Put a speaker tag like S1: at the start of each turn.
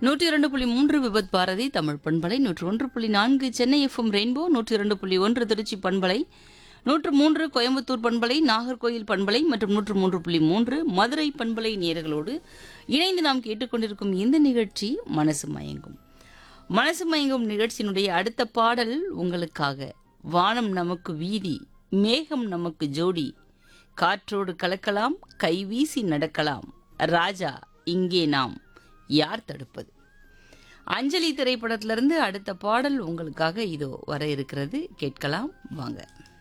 S1: நூற்றி இரண்டு புள்ளி மூன்று விபத் பாரதி தமிழ் பண்பலை நூற்று ஒன்று புள்ளி நான்கு சென்னை எஃப்எம் ரெயின்போ நூற்றி இரண்டு புள்ளி ஒன்று திருச்சி பண்பலை நூற்று மூன்று கோயம்புத்தூர் பண்பலை நாகர்கோயில் பண்பலை மற்றும் நூற்று மூன்று புள்ளி மூன்று மதுரை பண்பலை நேயர்களோடு இணைந்து நாம் கேட்டுக்கொண்டிருக்கும் இந்த நிகழ்ச்சி மனசு மயங்கும் மனசு மயங்கும் நிகழ்ச்சியினுடைய அடுத்த பாடல் உங்களுக்காக வானம் நமக்கு வீதி மேகம் நமக்கு ஜோடி காற்றோடு கலக்கலாம் கைவீசி நடக்கலாம் ராஜா இங்கே நாம் யார் தடுப்பது அஞ்சலி திரைப்படத்திலிருந்து அடுத்த பாடல் உங்களுக்காக இதோ வர இருக்கிறது கேட்கலாம் வாங்க